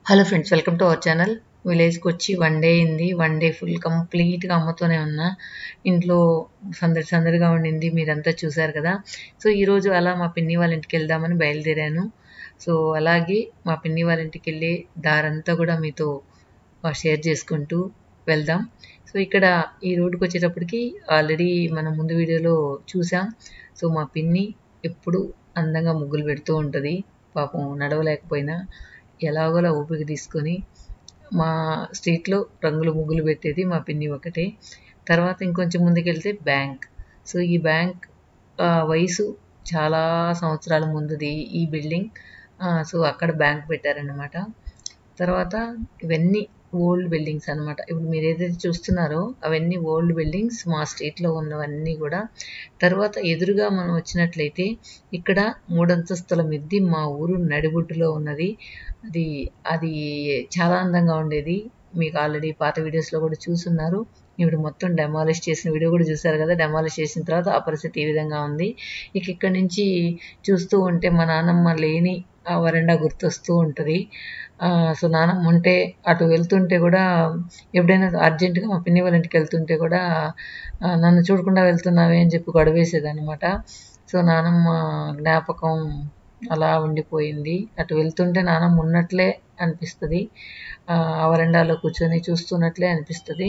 Hello friends welcome to our channel విలేజ్కి వచ్చి one day అయింది వన్ డే ఫుల్ కంప్లీట్గా అమ్మతోనే ఉన్నా ఇంట్లో సందడి సందడిగా ఉండింది మీరంతా చూశారు కదా సో ఈరోజు అలా మా పిన్ని వాళ్ళ ఇంటికి వెళ్దామని బయలుదేరాను సో అలాగే మా పిన్ని వాళ్ళ ఇంటికి వెళ్ళే దారంతా కూడా మీతో షేర్ చేసుకుంటూ వెళ్దాం సో ఇక్కడ ఈ రోడ్డుకి వచ్చేటప్పటికి ఆల్రెడీ మనం ముందు వీడియోలో చూసాం సో మా పిన్ని ఎప్పుడు అందంగా ముగ్గులు పెడుతూ ఉంటుంది పాపం నడవలేకపోయినా ఎలాగోలా ఊపిరి తీసుకొని మా స్ట్రీట్లో రంగుల ముగ్గులు పెట్టేది మా పిన్ని ఒకటే తర్వాత ఇంకొంచెం ముందుకెళ్తే బ్యాంక్ సో ఈ బ్యాంక్ ఆ, వయసు చాలా సంవత్సరాల ముందుది ఈ బిల్డింగ్ ఆ, సో అక్కడ బ్యాంక్ పెట్టారన్నమాట తర్వాత ఇవన్నీ ఓల్డ్ బిల్డింగ్స్ అన్నమాట ఇప్పుడు మీరు ఏదైతే చూస్తున్నారో అవన్నీ ఓల్డ్ బిల్డింగ్స్ మా స్ట్రీట్లో ఉన్నవన్నీ కూడా తర్వాత ఎదురుగా మనం వచ్చినట్లయితే ఇక్కడ మూడంతస్తుల మిద్ది మా ఊరు నడిబొడ్డులో ఉన్నది అది అది చాలా అందంగా ఉండేది మీకు ఆల్రెడీ పాత వీడియోస్లో కూడా చూసున్నారు ఇప్పుడు మొత్తం డెమాలిష్ చేసిన వీడియో కూడా చూసారు కదా డెమాలిష్ చేసిన తర్వాత ఆ పరిస్థితి ఈ విధంగా ఉంది ఇక ఇక్కడ నుంచి చూస్తూ ఉంటే మా నాన్నమ్మ లేని ఆ వరండా గుర్తొస్తూ ఉంటుంది ఆ, సో నాన్నమ్మ ఉంటే అటు వెళ్తుంటే కూడా ఎప్పుడైనా అర్జెంటుగా మా పిన్ని వాళ్ళ ఇంటికి వెళ్తుంటే కూడా ఆ, నన్ను చూడకుండా వెళ్తున్నావే అని చెప్పి గొడవేసేది అనమాట సో నానమ్మ జ్ఞాపకం అలా ఉండిపోయింది అటు వెళ్తుంటే నానమ్మ ఉన్నట్లే అనిపిస్తుంది ఆ ఆ వరండాలో కూర్చొని చూస్తున్నట్లే అనిపిస్తుంది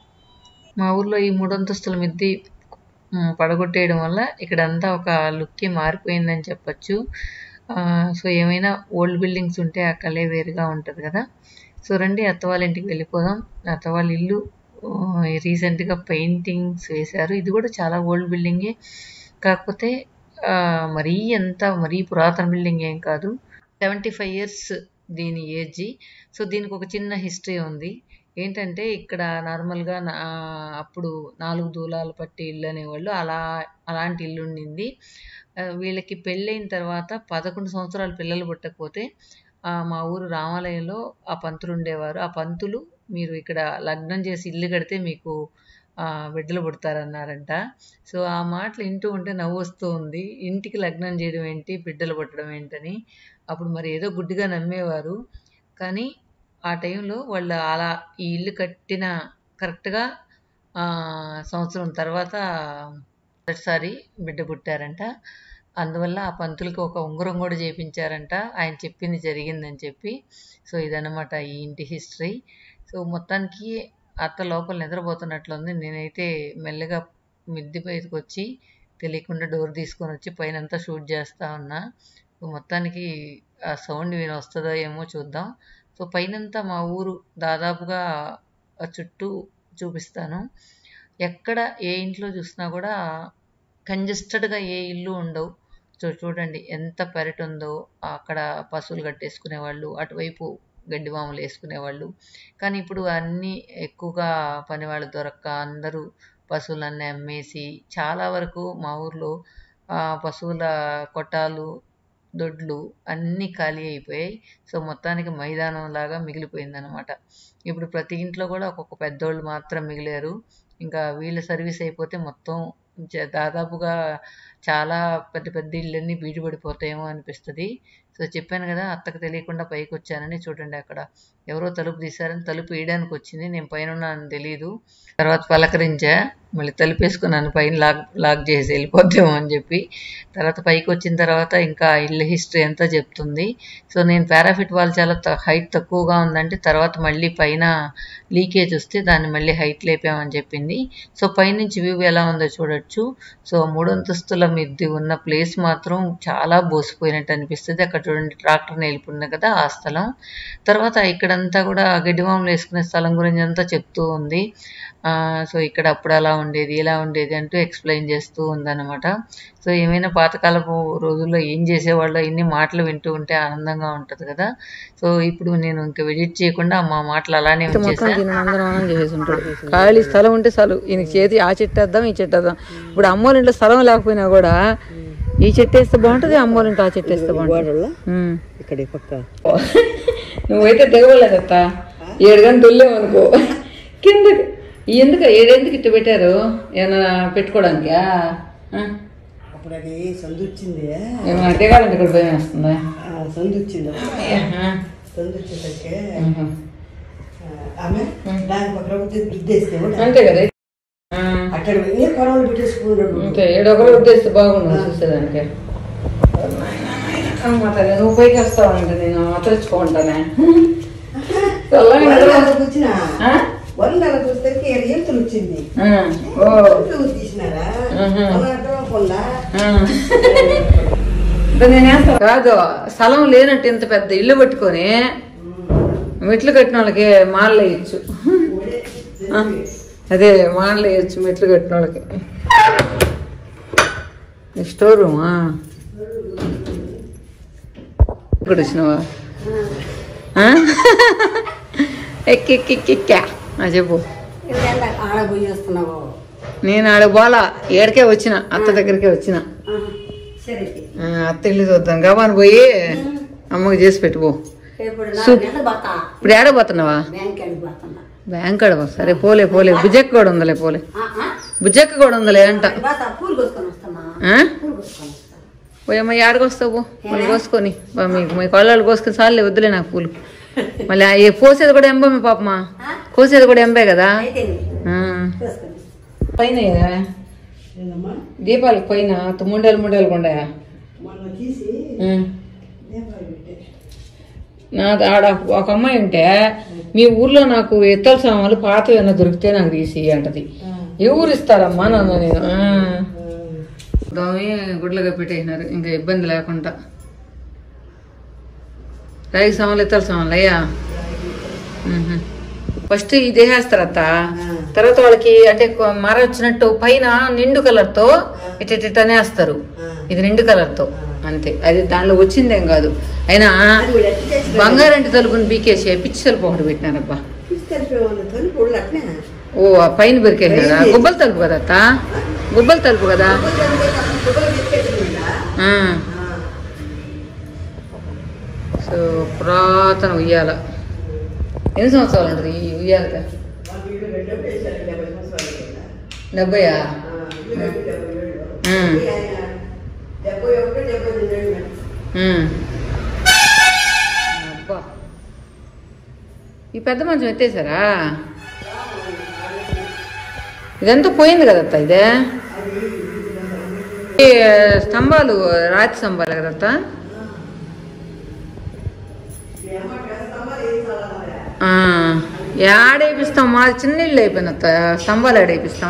మా ఊర్లో ఈ మూడంతస్తుల మిద్ది మ్, పడగొట్టేయడం వల్ల ఇక్కడంతా ఒక లుక్కి మారిపోయిందని చెప్పొచ్చు ఆ, సో ఏమైనా ఓల్డ్ బిల్డింగ్స్ ఉంటే ఆ కలే వేరుగా ఉంటుంది కదా సో రండి అత్త వాళ్ళ ఇంటికి వెళ్ళిపోదాం అత్త వాళ్ళ ఇల్లు ఆ, రీసెంట్గా పెయింటింగ్స్ వేశారు ఇది కూడా చాలా ఓల్డ్ బిల్డింగే కాకపోతే ఆ, మరీ ఎంత మరీ పురాతన బిల్డింగ్ ఏం కాదు సెవెంటీ ఫైవ్ ఇయర్స్ దీని ఏజ్ సో దీనికి ఒక చిన్న హిస్టరీ ఉంది ఏంటంటే ఇక్కడ నార్మల్గా నా అప్పుడు నాలుగు దూలాలు పట్టి ఇల్లు అనేవాళ్ళు అలా అలాంటి ఇల్లు ఉండింది ఆ, వీళ్ళకి పెళ్ళైన తర్వాత పదకొండు సంవత్సరాలు పిల్లలు పుట్టకపోతే ఆ, మా ఊరు రామాలయంలో ఆ పంతులు ఉండేవారు ఆ పంతులు మీరు ఇక్కడ లగ్నం చేసి ఇల్లు కడితే మీకు ఆ, బిడ్డలు పుడతారన్నారంట సో ఆ మాటలు వింటూ ఉంటే నవ్వు వస్తూ ఉంది ఇంటికి లగ్నం చేయడం ఏంటి బిడ్డలు పుట్టడం ఏంటని అప్పుడు మరి ఏదో గుడ్డిగా నమ్మేవారు కానీ ఆ టైంలో వాళ్ళు అలా ఈ ఇల్లు కట్టిన కరెక్ట్గా సంవత్సరం తర్వాత మొదటిసారి బిడ్డ పుట్టారంట అందువల్ల ఆ పంతులకి ఒక ఉంగరం కూడా చేయించారంట ఆయన చెప్పింది జరిగిందని చెప్పి సో ఇదన్నమాట ఈ ఇంటి హిస్టరీ సో మొత్తానికి అత్త లోపల నిద్రపోతున్నట్లుంది నేనైతే మెల్లగా మిద్ది బయటకు వచ్చి తెలియకుండా డోర్ తీసుకొని వచ్చి పైన అంతా షూట్ చేస్తా ఉన్నా సో మొత్తానికి ఆ సౌండ్ విని వస్తుందో ఏమో చూద్దాం సో పైనంతా మా ఊరు దాదాపుగా ఆ చుట్టూ చూపిస్తాను ఎక్కడ ఏ ఇంట్లో చూసినా కూడా కంజెస్టెడ్గా ఏ ఇల్లు ఉండవు సో చూడండి ఎంత పెరట్ ఉందో అక్కడ పశువులు కట్టేసుకునే వాళ్ళు అటువైపు గడ్డి వాములు వేసుకునేవాళ్ళు కానీ ఇప్పుడు అన్నీ ఎక్కువగా పని వాళ్ళు దొరక్క అందరూ పశువులన్నీ అమ్మేసి చాలా వరకు మా ఊర్లో ఆ, పశువుల కొట్టాలు దొడ్లు అన్నీ ఖాళీ అయిపోయాయి సో మొత్తానికి మైదానం లాగా మిగిలిపోయిందనమాట ఇప్పుడు ప్రతి ఇంట్లో కూడా ఒక్కొక్క పెద్దోళ్ళు మాత్రం మిగిలారు ఇంకా వీళ్ళ సర్వీస్ అయిపోతే మొత్తం జ- దాదాపుగా చాలా పెద్ద పెద్ద ఇళ్ళన్నీ బీడుపడిపోతాయేమో అనిపిస్తుంది సో చెప్పాను కదా అత్తకు తెలియకుండా పైకి వచ్చానని చూడండి అక్కడ ఎవరో తలుపు తీశారని తలుపు వేయడానికి వచ్చింది నేను పైన ఉన్నానని తెలియదు తర్వాత పలకరించా మళ్ళీ తలుపు వేసుకున్నాను పైన లాక్ లాక్ చేసి వెళ్ళిపోద్దాము అని చెప్పి తర్వాత పైకి వచ్చిన తర్వాత ఇంకా ఇల్లు హిస్టరీ అంతా చెప్తుంది సో నేను పారాఫిట్ వాల్ చాలా హైట్ తక్కువగా ఉందంటే తర్వాత మళ్ళీ పైన లీకేజ్ వస్తే దాన్ని మళ్ళీ హైట్ లేపామని చెప్పింది సో పైనుంచి వ్యూ ఎలా ఉందో చూడొచ్చు సో మూడంతస్తుల మిద్ది ఉన్న ప్లేస్ మాత్రం చాలా బోసిపోయినట్టు అనిపిస్తుంది అక్కడ చూడండి ట్రాక్టర్ నిలిపుంది కదా ఆ స్థలం తర్వాత ఇక్కడంతా కూడా గడ్డివాములు వేసుకునే స్థలం గురించి అంతా చెప్తూ ఉంది ఆ, సో ఇక్కడ అప్పుడు అలా ఉండేది ఇలా ఉండేది అంటూ ఎక్స్ప్లెయిన్ చేస్తూ ఉందన్నమాట సో ఏమైనా పాతకాలపు రోజుల్లో ఏం చేసేవాళ్ళో ఇన్ని మాటలు వింటూ ఉంటే ఆనందంగా ఉంటుంది కదా సో ఇప్పుడు నేను ఇంకా విజిట్ చేయకుండా మా మాటలు అలానే మొత్తం ఉంచేసా దీని నందనవనం చేసేసి ఉంటాడు ఖాళీ స్థలం ఉంటే చాలు ఈయనకి చేతి ఆ చెట్టు వేద్దాం ఈ చెట్టు వేద్దాం ఇప్పుడు అమ్మోళ్ళ ఇంట్లో స్థలం లేకపోయినా కూడా ఈ చెట్టు వేస్తే బాగుంటుంది అమ్మోళ్ళ ఇంట్లో ఆ చెట్టు వేస్తే బాగుంటుంది ఉమ్. ఇక్కడ ఈ పక్క నువ్వైతే దిగవలేదత్త ఏడు గంటలు తొల్లేమనుకో కింద ఎందుకు ఏడెందుకు ఇట్ట పెట్టారు ఏమైనా పెట్టుకోవడానికా ఆ? అప్పుడు అది సందు వచ్చింది ఏమైనా దిగాలంటే ఇక్కడ భయం వేస్తుందా ఆ సందు వచ్చింది ఆహా. సందు వచ్చేసరికి ఉహు. ఆ, ఆమె దాని పక్కన రుద్దేస్తే అంతే కదా ఆ, అక్కడ వెళ్ళి పొలంలో పెట్టేసుకున్నాడు అంతే ఏడొకరు ఉద్దేశం బాగుండు చూసేదానికి అమ్మ తల్లి, నువ్వు పైకి వస్తావంటే నేను అతరించుకుంటానే వరండాలకు వచ్చిన ఆ? వరండాలకు వచ్చేసరికి ఏడు ఎంతులు వచ్చింది ఆ, ఓ ఎంతులు తీసినారా ఆహా. అర్థమకుండా ఆ. ఇంకా నేనేస్తా కాదు స్థలం లేనట్టు ఇంత పెద్ద ఇల్లు పట్టుకొని మెట్లు కట్టిన వాళ్ళకి మాలలు వేయచ్చు అదే మాలలు వేయచ్చు మెట్లు కట్టిన వాళ్ళకి ఈ స్టోర్ రూమా ఇక్కడ వచ్చినావా ఆ? ఎక్కి ఎక్కి ఎక్కి ఎక్కా ఆ, చెప్పు ఆడ పోయి వస్తున్నావు నేను ఆడ పోలా ఏడకే వచ్చిన అత్త దగ్గరికే వచ్చిన సరే ఆ, అత్త ఇల్లు చూద్దాం గబాన్ పోయి అమ్మకి చేసి పెట్టుకో ఇప్పుడు సూప్. నెల పోతా ఇప్పుడు ఏడ పోతున్నావా బ్యాంక్ వెళ్ళి పోతున్నా బ్యాంక్ ఆడ పో. సరే పోలే పోలే బుజ్జక్క కూడా ఉందలే పోలే బుజ్జక్క కూడా ఉందలే అంట పోతా పూలు కోసుకొని వస్తామా ఆ? పూలు కోసుకొని వస్తా పోయమ్మ ఏడకి వస్తావు పో వాళ్ళు కోసుకొని బా, మీకు మీ కొళ్ళాళ్ళు కోసుకొని చాలే వద్దులే నాకు పూలు మళ్ళీ ఆ ఏ కోసేది కూడా ఎంబే మీ పాపమా కోసేది కూడా ఎంబే కదా అయితే ఆ. కోసుకొని పైన ఏదా? ఏందమ్మా దీపాలకు పైన ముండలు ముండలు కొండయా మొన్న తీసి ఉం. దీపాలు పెట్టే నా ఆడ ఒక అమ్మాయి ఉంటే మీ ఊర్లో నాకు ఇత్తల సామాన్లు పాత ఏమైనా దొరికితే నాకు తీసి అంటది ఏ ఊరు ఇస్తారమ్మా నన్ను నేను ఆ. దోమి గుడ్లుగా పెట్టేసినారు ఇంకా ఇబ్బంది లేకుండా రాగి సామాన్లు ఇత్తల సామాన్లు అయ్యా మ్మ్హ. ఫస్ట్ ఇది వేసేస్తారు అత్త తర్వాత వాళ్ళకి అంటే కొ- మర వచ్చినట్టు పైన నిండు కలర్ తో ఇట ఇట ఇట అనేస్తారు ఇది నిండు కలర్ తో అంతే అది దానిలో వచ్చిందేం కాదు అయినా బంగారంటి తలుపుని బీకేసి పిచ్చి తలుపు ఒకటి పెట్టినారబ్బా తీసుకెళ్ళిపోయి తొలి పూలు అట్నే ఓ ఆ పైన పెరికేసినారా గుబ్బల తలుపు కదా అత్త గుబ్బల తలుపు కదా ఆ. సో పురాతన ఉయ్యాల ఎన్ని సంవత్సరాలు ఉంటుంది ఈ ఉయ్యాలక డెబ్బయా ఉమ్. డెబ్బై ఒకటి డెబ్బై రెండు ఉమ్. అబ్బా ఈ పెద్ద మంచం ఎత్తేసారా ఇదంతా పోయింది కదా అత్త ఇదే ఈ స్తంభాలు రాతి స్తంభాలు కదా అత్త ఆ, ఏడేపిస్తాం మాది చిన్న ఇల్లు అయిపోయింది అత్త స్తంభాలు ఏడేపిస్తాం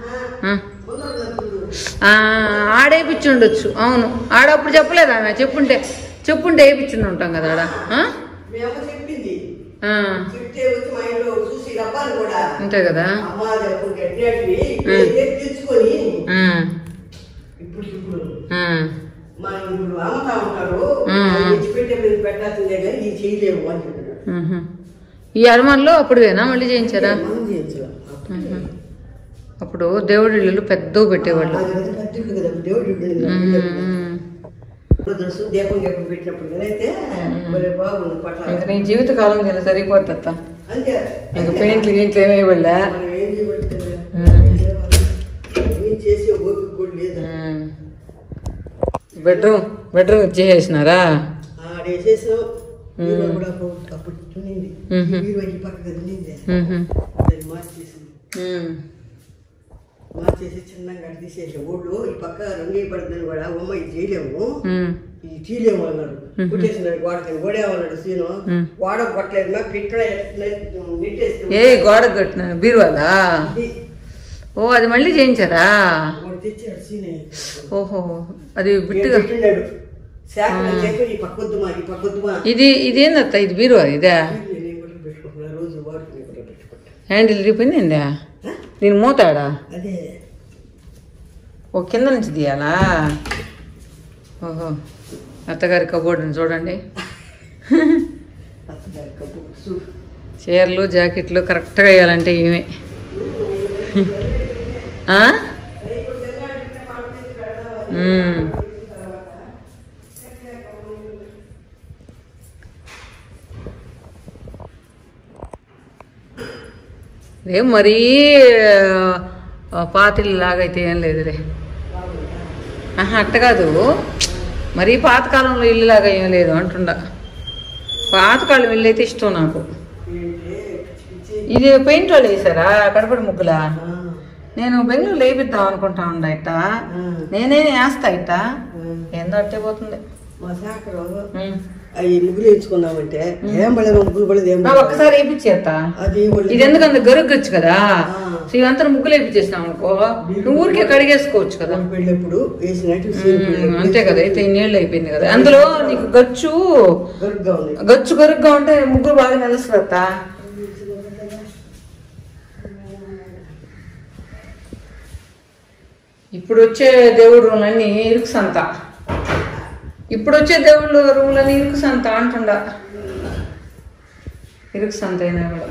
ఆడేపించి ఉండొచ్చు అవును ఆడ అప్పుడు చెప్పలేదు ఆమె చెప్పుంటే చెప్పుంటే వేయించుండి ఉంటాం కదా ఆడ ఆ? మేము చెప్పింది ఆ, చెప్తే వచ్చి మా ఇంట్లో చూసి డబ్బాలు కూడా అంతే కదా అమ్మా అప్పుడు కట్టినట్టు తెచ్చుకొని ఉమ్, ఇప్పుడు ఇప్పుడు ఉమ్, మనం ఇప్పుడు అమ్ముతా ఉంటారు మ్మ్. అది తెచ్చిపెట్టే మీరు పెట్టాల్సిందే కానీ ఇది చేయలేము అని చెప్పినాడు ఉహు. ఈ అరమాన్లో అప్పుడువేనా మళ్ళీ చేయించారా మనం చేయించలేం ఉహు. అప్పుడు దేవుడి ఇళ్ళు పెద్దవి పెట్టేవాళ్ళు అది కదా పెద్ద ఇల్లు కదా దేవుడు ఇల్లు ఉమ్, ఉంది. ఉమ్. ఇప్పుడు తెలుసు దీపం దీపం పెట్టినప్పుడు అయితే మరి బాగుంది పట్ల ఇంక నీ జీవిత కాలం ఇలా సరిపోతుంది అత్త అంతే ఇంక పెయింట్లు గింట్లు ఏమి ఇవ్వలే మనం ఏం చేయబడుతుంది మ్మ్. ఏం చేసే ఓపిక కూడా లేదు బెడ్రూమ్ బెడ్రూమ్ ఇచ్చేసేసినారా ఆడేసేసాం బీరువా కూడా అప్పుడు అప్పుడు తునింది మ్మ్. బీరువా ఈ పక్క కదిలింది ఉహు. దాన్ని మార్చేసింది ఉమ్. మార్చేసి చిన్నగా అటు తీసేసి ఊళ్ళో ఈ పక్క రంగు పడుతుంది కూడా అమ్మ ఇది చేయలేము ఉమ్. ఇది తీయలేము అన్నారు కుట్టేసినాడు గోడకి గోడేమన్నాడు సీను గోడ కొట్టలేదు మా పిక్కడ నెట్టేసి ఏ గోడ కట్టిన బీరువాలా ఓ అది మళ్ళీ చేయించారా వాడు తెచ్చాడు సీనే ఓహో అది బిట్టుగా పెట్టినాడు శాఖ చెప్పి ఈ పక్కొద్దుమా ఈ పక్కొద్దుమా ఇది ఇదేందత్త ఇది బీరువా ఇదే నేను కూడా పెట్టుకుంటున్నా రోజు వాడుకుని కూడా పెట్టుకుంటా హ్యాండిల్ ఇరిగిపోయిందా దీని మూతాడా అదే ఓ కింద నుంచి తీయాలా ఓహో అత్తగారి కబోర్డుని చూడండి అత్తగారి కప్పు సూప్ చీరలు జాకెట్లు కరెక్ట్గా వేయాలంటే ఇవే ఆ? మ్మ్. ఏం మరీ ఆ, పాతిళ్ళు లాగైతే ఏం లేదులే ఆహా అట్ట కాదు మరీ పాతకాలంలో ఇల్లు లాగా ఏం లేదు అంటుండ పాతకాలం ఇల్లు అయితే ఇష్టం నాకు ఏంటి పిచ్చి పిచ్చి ఇది పెయింట్ వాళ్ళు వేసారా కడపడి ముగ్గులా ఆ, నేను బెంగళూరు వేయిద్దాం అనుకుంటా ఉండ ఇట్ట ఆ, నేనే వేస్తా ఇట్ట ఆ. ఏందో అట్టే పోతుంది మా శాఖలో ఉమ్. అవి ముగ్గులు వేయించుకున్నామంటే ఏం పడలేదు ముగ్గులు పడలేదు ఏం ఆ, పడలేదు. ఒక్కసారి వేయించేస్త అది వాళ్ళు ఇది ఎందుకంత గరుగ్గచ్చు కదా ఆ. సో ఇవంతా ముగ్గులు వేయించేసినాం అనుకో నువ్వు ఊరికే కడిగేసుకోవచ్చు కదా వాళ్ళ పెళ్ళప్పుడు వేసినట్టు సీన్ ఉమ్, పెళ్ళప్పుడు అంతే కదా అయితే ఇన్నేళ్ళు అయిపోయింది కదా అందులో నీకు గచ్చు గరుగ్గా ఉంది గచ్చు గరుగ్గా ఉంటే ముగ్గురు బాగా నిలుస్తుందా ఇప్పుడు వచ్చే దేవుడు రూమ్లన్నీ ఇరుకు సంత ఇప్పుడు వచ్చే దేవుళ్ళు రూమ్లన్నీ ఇరుకు సంత అంటుండ ఇరుకు సంత అయినా కూడా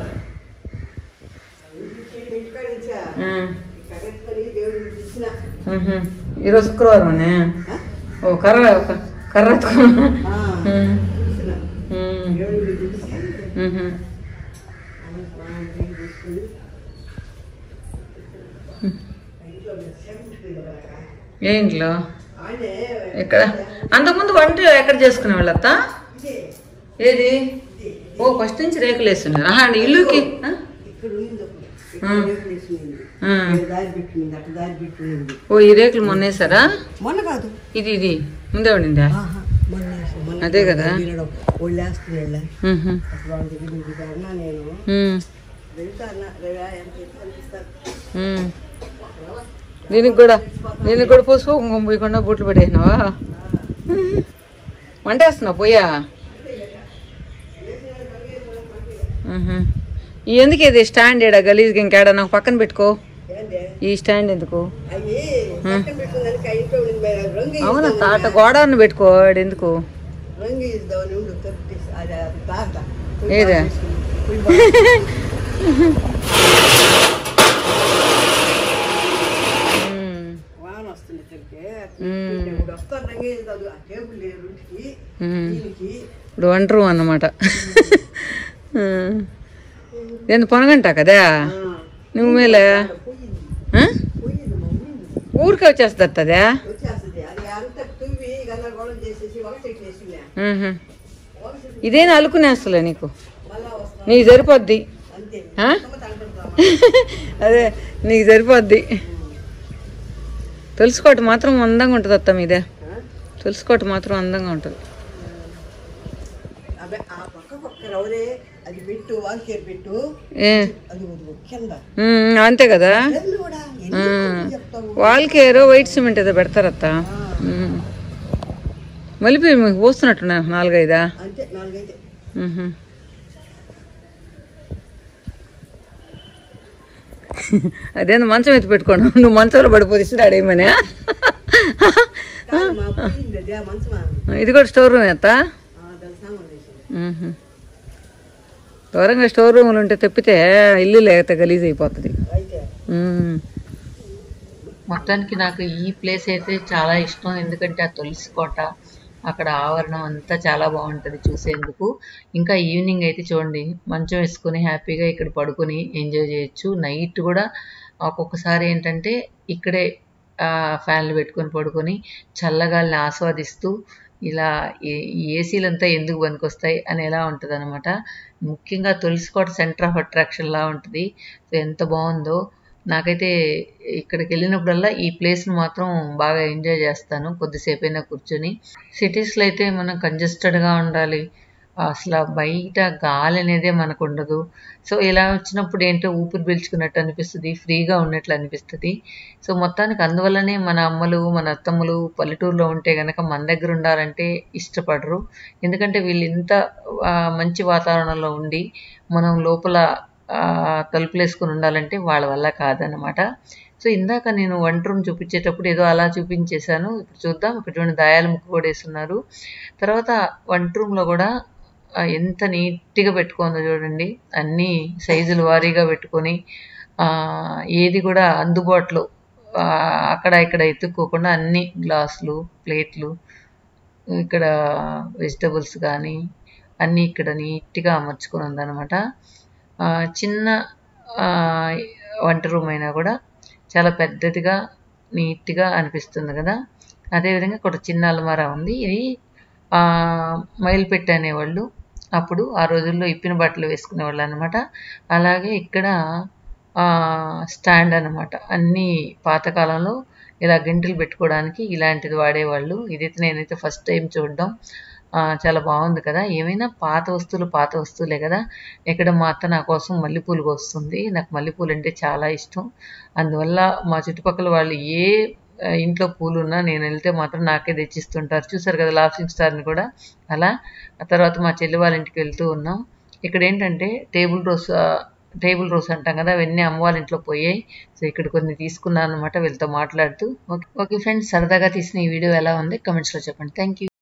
ఇంటికాడ నుంచా? ఉమ్, ఇక్కడ ఎత్తుకొని దేవుడికి ఇచ్చిన. ఉహు. ఈరోజు శుక్రవారమనే ఆ? ఓ కర్ర ఒక కర్ర ఎత్తుకున్నా ఆ, ఉమ్, ఇచ్చిన. ఉమ్, దేవుడికి ఇచ్చి, ఉహు. స్నానం చేసి తీసుకొని, ఇంట్లో సెవెంత్ ఫీల్ కదా. ఏ ఇంట్లో ఆయనే ఎక్కడ అంతకుముందు వంట ఎక్కడ చేసుకునే వాళ్ళత్త ఇదే, ఏది ఓ ఫస్ట్ నుంచి రేకులు వేస్తున్నారు ఆహా అండి ఇల్లుకి ఆ? ఇక్కడ ఉంది ఒకటి. ఇక్కడ ఆ. రేకులు వేసింది. ఆ. ఇక్కడ దారి పెట్టింది అటు దారి పెట్టింది ఓ ఈ రేకులు మొన్న వేసారా మొన్న కాదు ఇది ఇది ముందే ఉండిందా ఆహా, మొన్న వేసాం. మొన్న అదే కదా. వీళ్ళలో వాళ్ళు వేస్తున్నాళ్ళ ఉహు. అప్పుడు వాళ్ళ దగ్గర నుంచి అన్నా నేను ఉమ్, వెళ్తా అన్న రేవా ఎంత అయితే అనిపిస్తారు ఉమ్. దీనికి కూడా దీనికి కూడా పసుపు కుంకుమ పోయకుండా బొట్లు పెట్టేసినావా వంట వేస్తున్నావు పోయా ఉహు. ఈ ఎందుకు ఇది స్టాండ్ ఏడా గలీజ్గా ఇంకేడా నాకు పక్కన పెట్టుకో ఏంటి ఈ స్టాండ్ ఎందుకు అవి పక్కన పెట్టుకున్నానికి ఆ ఇంట్లో ఉండింది మరి అది రంగు అవునా ఇద్దాం తాట గోడను పెట్టుకో ఆడు ఎందుకు రంగు ఇద్దామని ఉండు తప్పి అది అది తాత ఏదా? ఉమ్, వాన వస్తుంది ఇక్కడికి మ్మ్. ఇప్పుడు వస్తాను రంగు ఇద్దాం ఆ టేబుల్ లేదు ఇంటికి ఉమ్. దీనికి ఇప్పుడు వంట రూమ్ అన్నమాట నేను పొనగంటా కదా ఆ, నువ్వు మేలే పోయింది ఆ? పోయింది మా ఊరు ఊరికే వచ్చేస్తుందా వచ్చేస్తుంది అది అంతా తువ్వి గందరగోళం చేసేసి ఒకటి వేసినా ఒకటి ఇదేనా అలుకునేస్తలే నీకు మళ్ళా వస్తాం నీకు సరిపోద్ది అంతే ఆ? అమ్మతో అంటుంటామా? అదే నీకు సరిపోద్ది తెలుసుకోవటం మాత్రం అందంగా ఉంటుంది అత్త మీదే ఆ? తెలుసుకోవటం మాత్రం అందంగా ఉంటుంది అబ్బే ఆ పక్క పక్క రవరే అది పెట్టు వాల్కేర్ పెట్టు ఏ అది వదులు కింద ఉమ్, అంతే కదా ఎల్లు కూడా ఎన్ని రోజులు చెప్తావు వాళ్ళకేరో వైట్ సిమెంట్ ఏదో పెడతారత్త ఉమ్. మలిపి మీకు పోస్తున్నట్టున్నా నాలుగైదా అంతే నాలుగైతే మ్మ్. అదేందో మంచం ఎత్తి పెట్టుకోను నువ్వు మంచంలో పడిపోతే ఇస్తాడేమని కాదు మా పోయింది అదే ఆ మంచమా ఇది కూడా స్టోర్ రూమ్ ఎత్తా ఆ, దాని సామాన్ వేసింది దూరంగా స్టోర్ రూములు ఉంటే తెప్పితే ఇల్లు లేకపోతే గలీజ్ అయిపోతుంది అయితే మ్మ్. మొత్తానికి నాకు ఈ ప్లేస్ అయితే చాలా ఇష్టం ఎందుకంటే ఆ తులసి కోట అక్కడ ఆవరణం అంతా చాలా బాగుంటుంది చూసేందుకు ఇంకా ఈవినింగ్ అయితే చూడండి మంచం వేసుకొని హ్యాపీగా ఇక్కడ పడుకొని ఎంజాయ్ చేయొచ్చు నైట్ కూడా ఒక్కొక్కసారి ఏంటంటే ఇక్కడే ఆ, ఫ్యాన్లు పెట్టుకొని పడుకొని చల్లగాలిని ఆస్వాదిస్తూ ఇలా ఏ- ఈ ఏసీలంతా ఎందుకు పనికొస్తాయి అని ఎలా ఉంటుంది అనమాట ముఖ్యంగా తులసికోట సెంటర్ ఆఫ్ అట్రాక్షన్ లా ఉంటుంది సో ఎంత బాగుందో నాకైతే ఇక్కడికి వెళ్ళినప్పుడల్లా ఈ ప్లేస్ను మాత్రం బాగా ఎంజాయ్ చేస్తాను కొద్దిసేపు అయినా కూర్చొని సిటీస్లో అయితే మనం కంజెస్టెడ్గా ఉండాలి అసలు ఆ బయట గాలి అనేదే మనకు ఉండదు సో ఇలా వచ్చినప్పుడు ఏంటో ఊపిరి పీల్చుకున్నట్టు అనిపిస్తుంది ఫ్రీగా ఉన్నట్లు అనిపిస్తుంది సో మొత్తానికి అందువల్లనే మన అమ్మలు మన అత్తమ్మలు పల్లెటూరులో ఉంటే గనక మన దగ్గర ఉండాలంటే ఇష్టపడరు ఎందుకంటే వీళ్ళు ఇంత ఆ, మంచి వాతావరణంలో ఉండి మనం లోపల ఆ, తలుపులు వేసుకుని ఉండాలంటే వాళ్ళ వల్ల కాదనమాట సో ఇందాక నేను వంట రూమ్ చూపించేటప్పుడు ఏదో అలా చూపించేశాను ఇప్పుడు చూద్దాం ఇప్పుడు చూడండి దాయాల ముక్కు కూడా వేస్తున్నారు తర్వాత వంట రూమ్లో కూడా ఆ, ఎంత నీట్గా పెట్టుకుందో చూడండి అన్ని సైజులు వారీగా పెట్టుకొని ఆ, ఏది కూడా అందుబాటులో ఆ, అక్కడ ఇక్కడ ఎత్తుక్కోకుండా అన్ని గ్లాసులు ప్లేట్లు ఇక్కడ వెజిటబుల్స్ కానీ అన్నీ ఇక్కడ నీట్గా అమర్చుకొని ఉందన్నమాట ఆ, చిన్న ఆ, వంట రూమ్ అయినా కూడా చాలా పెద్దదిగా నీట్గా అనిపిస్తుంది కదా అదేవిధంగా ఇక్కడ చిన్న అలమారా ఉంది ఇది ఆ, మైలు పెట్టి అనేవాళ్ళు అప్పుడు ఆ రోజుల్లో ఇప్పిన బట్టలు వేసుకునేవాళ్ళు అనమాట అలాగే ఇక్కడ ఆ, స్టాండ్ అనమాట అన్ని పాతకాలంలో ఇలా గంటలు పెట్టుకోవడానికి ఇలాంటిది వాడేవాళ్ళు ఇదైతే నేనైతే ఫస్ట్ టైం చూడడం ఆ, చాలా బాగుంది కదా ఏమైనా పాత వస్తువులు పాత వస్తువులే కదా ఇక్కడ మా అత్త నా కోసం మల్లెపూలు వస్తుంది నాకు మల్లెపూలు అంటే చాలా ఇష్టం అందువల్ల మా చుట్టుపక్కల వాళ్ళు ఏ ఆ, ఇంట్లో పూలు ఉన్నా నేను వెళ్తే మాత్రం నాకే తెచ్చిస్తుంటారు చూసారు కదా లాఫింగ్ స్టార్ని కూడా అలా ఆ తర్వాత మా చెల్లి వాళ్ళ ఇంటికి వెళ్తూ ఉన్నాం ఇక్కడ ఏంటంటే టేబుల్ రోస్ ఆ, టేబుల్ రోస్ అంటాం కదా అవన్నీ అమ్మ వాళ్ళ ఇంట్లో పోయాయి సో ఇక్కడ కొన్ని తీసుకున్నాను అనమాట వీళ్ళతో మాట్లాడుతూ ఓకే ఓకే ఫ్రెండ్స్ సరదాగా తీసిన ఈ వీడియో ఎలా ఉంది కమెంట్స్లో చెప్పండి థ్యాంక్ యూ